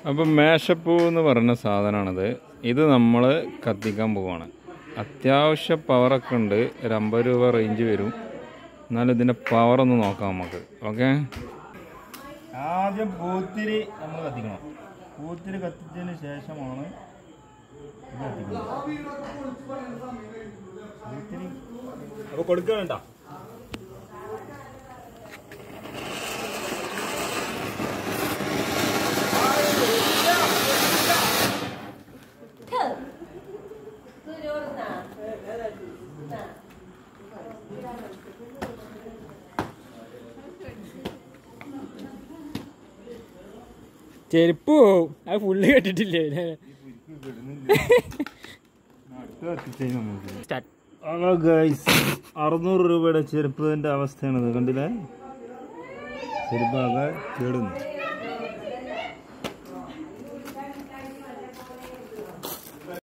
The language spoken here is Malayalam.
അപ്പം മേശപ്പൂ എന്ന് പറയുന്ന സാധനമാണിത് ഇത് നമ്മൾ കത്തിക്കാൻ പോവാണ് അത്യാവശ്യ പവറൊക്കെ ഉണ്ട് ഒരു അമ്പത് രൂപ റേഞ്ച് വരും എന്നാലും ഇതിൻ്റെ പവർ ഒന്ന് നോക്കാം നമുക്ക് ഓക്കെ ആദ്യം പൂത്തിരി നമ്മൾ കത്തിക്കണം പൂത്തിരി കത്തിച്ചതിന് ശേഷമാണ് ഇത് കത്തിക്കുന്നത് പൂത്തിരി അപ്പൊ കൊടുക്കുക വേണ്ട ചെരുപ്പ് പോവും അത് ഫുള്ള് കേട്ടിട്ടില്ലേ സ്റ്റാർട്ട് ഹലോ ഗൈസ് അറുന്നൂറ് രൂപയുടെ ചെരുപ്പിന്റെ അവസ്ഥയാണിത് കണ്ടില്ലേ ചെരുപ്പാകെ കേടുന്നു